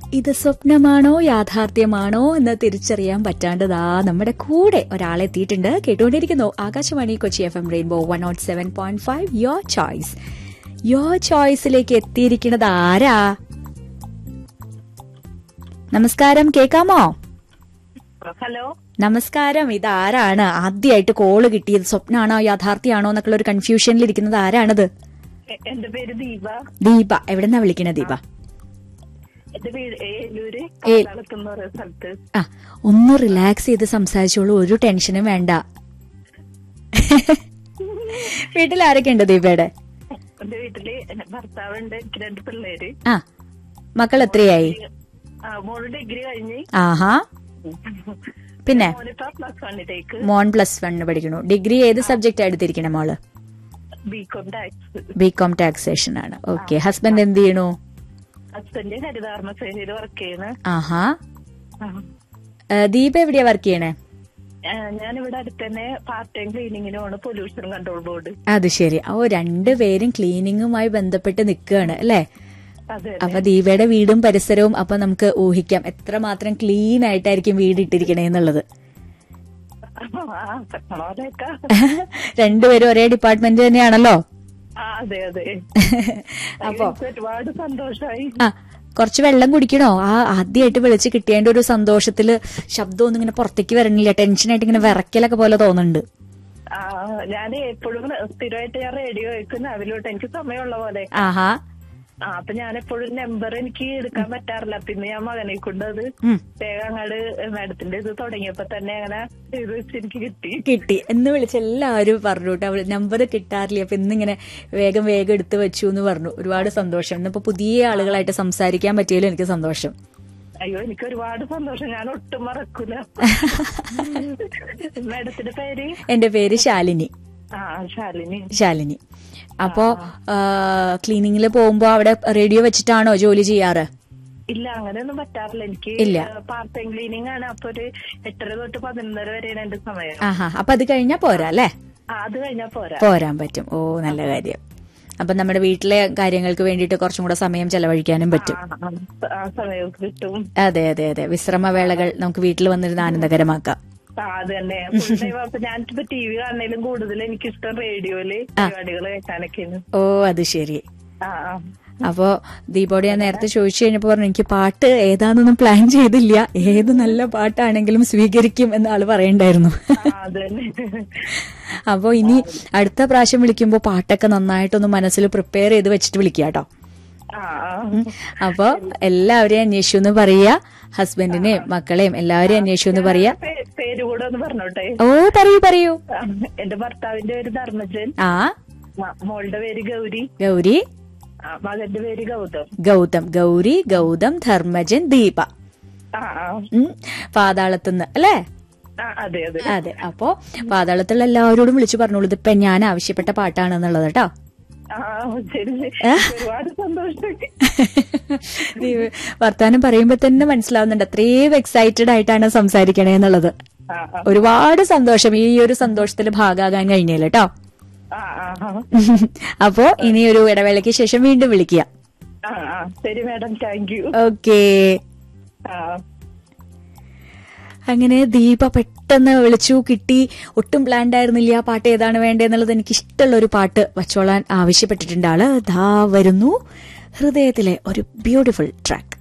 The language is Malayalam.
ഇത് സ്വപ്നമാണോ യാഥാർത്ഥ്യമാണോ എന്ന് തിരിച്ചറിയാൻ പറ്റാണ്ടതാ നമ്മുടെ കൂടെ ഒരാളെ എത്തിയിട്ടുണ്ട് കേട്ടുകൊണ്ടിരിക്കുന്നു Akashvani Kochi F M rainbow one nought seven point five your choice your ചോയ്സിലേക്ക് എത്തിയിരിക്കുന്നത് ആരാ നമസ്കാരം കേക്കാമോ ഹലോ നമസ്കാരം ഇതാരാണ് ആദ്യമായിട്ട് കോള് കിട്ടിയത് സ്വപ്നാണോ യാഥാർത്ഥ്യമാണോ എന്നൊക്കെയുള്ള ഒരു കൺഫ്യൂഷനിൽ ഇരിക്കുന്നത് ആരാണത് എ- എന്റെ പേര് ദീപ ദീപ എവിടെന്നാ വിളിക്കണ ദീപ എന്റെ വീട് ഏലൂര് ഏ- കാലാളത്ത് എന്ന് പറയുന്ന സ്ഥലത്ത് ആ ഒന്ന് റിലാക്സ് ചെയ്ത് സംസാരിച്ചോളൂ ഒരു ടെൻഷനും വേണ്ട വീട്ടിൽ ആരൊക്കെ ഉണ്ട് ദീപയുടെ എന്റെ വീട്ടില് എന്റെ ഭർത്താവുണ്ട് എനിക്ക് രണ്ട് പിള്ളേര് ആ മക്കൾ എത്രയായി ആ, മോള് ഡിഗ്രി കഴിഞ്ഞ് ആഹാ പിന്നെ മോനിപ്പോ പ്ലസ് വണ്ണിലേക്ക് മോൺ പ്ലസ് വണ്ണിന് പഠിക്കണു ഡിഗ്രി ഏത് സബ്ജക്റ്റ് എടുത്തിരിക്കണേ മോള് BCom tax B com taxation ആണ് ഓക്കെ ഹസ്ബൻഡ് എന്ത് ചെയ്യണു ഹസ്ബൻഡ് ഹരിതകർമ്മ സേനയിൽ വർക്ക് ചെയ്യണ് ആഹാ ആ. ഏ, ദീപ എവിടെയാ വർക്ക് ചെയ്യണേ ആ, ഞാനിവിടെ അടുത്ത് തന്നെ പാർട്ട് ടൈം ക്ലീനിങ്ങിനുമാണ് പൊല്യൂഷൻ കൺട്രോൾ ബോർഡ് അത് ശരി ഓ രണ്ടുപേരും ക്ലീനിങ്ങുമായി ബന്ധപ്പെട്ട് നിൽക്കുകയാണ് അല്ലേ അതെ അപ്പൊ ദീപയുടെ വീടും പരിസരവും അപ്പൊ നമുക്ക് ഊഹിക്കാം എത്രമാത്രം ക്ലീൻ ആയിട്ടായിരിക്കും വീട് ഇട്ടിരിക്കണേ എന്നുള്ളത് ആ പോലെയൊക്കെ രണ്ടുപേരും ഒരേ ഡിപ്പാർട്ട്മെന്റ് തന്നെയാണല്ലോ ആ അതെ അതെ അപ്പൊ എനിക്ക് ഒരുപാട് സന്തോഷമായി ആ കുറച്ച് വെള്ളം കുടിക്കണോ ആ ആദ്യമായിട്ട് വിളിച്ച് കിട്ടിയതിന്റെ ഒരു സന്തോഷത്തില് ശബ്ദമൊന്നും ഇങ്ങനെ പുറത്തേക്ക് വരണില്ല ടെൻഷനായിട്ട് ഇങ്ങനെ വിറക്കലൊക്കെ പോലെ തോന്നുന്നുണ്ട് ആ ഞാൻ എപ്പോഴും സ്ഥിരമായിട്ട് ഞാൻ റേഡിയോ കേൾക്കും രാവിലോട്ട് എനിക്ക് സമയമുള്ള പോലെ ആഹാ ആ അപ്പൊ ഞാൻ എപ്പോഴും നമ്പർ എനിക്ക് എടുക്കാൻ പറ്റാറില്ല പിന്നെ ഞാൻ മകനെ കൊണ്ട് അത് ഉം, വേഗം അങ്ങാട് മാഡത്തിന്റെ ഇത് തുടങ്ങിയപ്പോ തന്നെ അങ്ങനെ ഇത് വെച്ച് എനിക്ക് കിട്ടി കിട്ടി എന്ന് വിളിച്ച് എല്ലാവരും പറഞ്ഞു കേട്ടോ അവള് നമ്പർ കിട്ടാറില്ല അപ്പൊ ഇന്നിങ്ങനെ വേഗം വേഗം എടുത്തു വെച്ചു എന്ന് പറഞ്ഞു ഒരുപാട് സന്തോഷം ഇന്നിപ്പോ പുതിയ ആളുകളായിട്ട് സംസാരിക്കാൻ പറ്റിയല്ലോ എനിക്ക് സന്തോഷം അയ്യോ എനിക്ക് ഒരുപാട് സന്തോഷം ഞാൻ ഒട്ടും മറക്കൂല മാഡത്തിന്റെ പേര് എന്റെ പേര് ശാലിനി ആ ശാലിനി ശാലിനി അപ്പോ ക്ലീനിങ്ങിൽ പോകുമ്പോ അവിടെ റേഡിയോ വെച്ചിട്ടാണോ ജോലി ചെയ്യാറ് ഇല്ല അങ്ങനെയൊന്നും പറ്റാറില്ല എനിക്ക് ഇല്ല. പാർട്ട് ടൈം ക്ലീനിങ് ആണ് അപ്പൊ ഒരു എട്ടര തൊട്ട് പതിനൊന്നര വരെയാണ് എന്റെ സമയം ആഹാ അപ്പൊ അത് കഴിഞ്ഞാ പോരാ അല്ലേ ആ അത് കഴിഞ്ഞാ പോരാ പോരാൻ പറ്റും ഓ നല്ല കാര്യം അപ്പൊ നമ്മുടെ വീട്ടിലെ കാര്യങ്ങൾക്ക് വേണ്ടിയിട്ട് കുറച്ചും കൂടെ സമയം ചെലവഴിക്കാനും പറ്റും ആ, ആ, ആ സമയം കിട്ടും അതെ അതെ അതെ വിശ്രമവേളകൾ നമുക്ക് വീട്ടിൽ വന്നിരുന്ന് ആനന്ദകരമാക്കാം ആ, അത് തന്നെ ഫുൾ ടൈം അപ്പൊ ഞാനിപ്പോ ടി വി കാണുന്നതിലും കൂടുതൽ എനിക്കിഷ്ടം റേഡിയോയില് പരിപാടികൾ കേൾക്കാനൊക്കെയാണ് ഓ അത് ശരി ആ ആ. അപ്പോ ദീപോട് ഞാൻ നേരത്തെ ചോദിച്ചു കഴിഞ്ഞപ്പോ പറഞ്ഞു എനിക്ക് പാട്ട് ഏതാണെന്നൊന്നും പ്ലാൻ ചെയ്തില്ല ഏത് നല്ല പാട്ടാണെങ്കിലും സ്വീകരിക്കും എന്ന് ആള് പറയണ്ടായിരുന്നു ആ, അത് തന്നെ അപ്പോ ഇനി അടുത്ത പ്രാവശ്യം വിളിക്കുമ്പോ പാട്ടൊക്കെ നന്നായിട്ടൊന്ന് മനസ്സിൽ പ്രിപ്പയർ ചെയ്ത് വെച്ചിട്ട് വിളിക്കുക കേട്ടോ ആ ആ. അപ്പോ എല്ലാവരെയും അന്വേഷിച്ചു എന്ന് പറയാ ഹസ്ബൻഡിനെയും മക്കളെയും എല്ലാവരെയും അന്വേഷിച്ചു എന്ന് പറയാ പേ- പേര് കൂടെ ഒന്ന് പറഞ്ഞോട്ടെ ഓ പറയൂ പറയൂ ആ, എന്റെ ഭർത്താവിന്റെ പേര് ധർമ്മജൻ ആ മ- മോളുടെ പേര് ഗൗരി ഗൗരി ആ, മകന്റെ പേര് ഗൗതം ഗൗതം ഗൗരി ഗൗതം ധർമ്മജൻ ദീപ ആ ആ ഉം, പാതാളത്തുനിന്ന് അല്ലേ ആ, അതെ അതെ അതെ അപ്പോ പാതാളത്തുള്ള എല്ലാവരോടും വിളിച്ചു പറഞ്ഞോളൂ ഇതിപ്പോ ഞാൻ ആവശ്യപ്പെട്ട പാട്ടാണെന്നുള്ളത് കേട്ടോ ആ ശരി ഒരുപാട് സന്തോഷം നീ വർത്താനം പറയുമ്പോ തന്നെ മനസ്സിലാവുന്നുണ്ട് അത്രയും എക്സൈറ്റഡ് ആയിട്ടാണ് സംസാരിക്കണേ എന്നുള്ളത് ആ ആ ഒരുപാട് സന്തോഷം ഈ ഒരു സന്തോഷത്തിൽ ഭാഗാകാൻ കഴിഞ്ഞില്ല കേട്ടോ ആ ആ ആ. അപ്പോ ഇനി ഒരു ഇടവേളയ്ക്ക് ശേഷം വീണ്ടും വിളിക്കുക ആ ആ ശരി മാഡം താങ്ക് യു ഓക്കേ ആ അങ്ങനെ ദീപ പെട്ടെന്ന് വിളിച്ചു കിട്ടി ഒട്ടും പ്ലാൻഡ് ആയിരുന്നില്ല ആ പാട്ട് ഏതാണ് വേണ്ടതെന്നുള്ളത് എനിക്ക് ഇഷ്ടമുള്ള ഒരു പാട്ട് വച്ചോളാൻ ആവശ്യപ്പെട്ടിട്ടുണ്ട് ആള് ദാ വരുന്നു ഹൃദയത്തിലെ ഒരു ബ്യൂട്ടിഫുൾ ട്രാക്ക്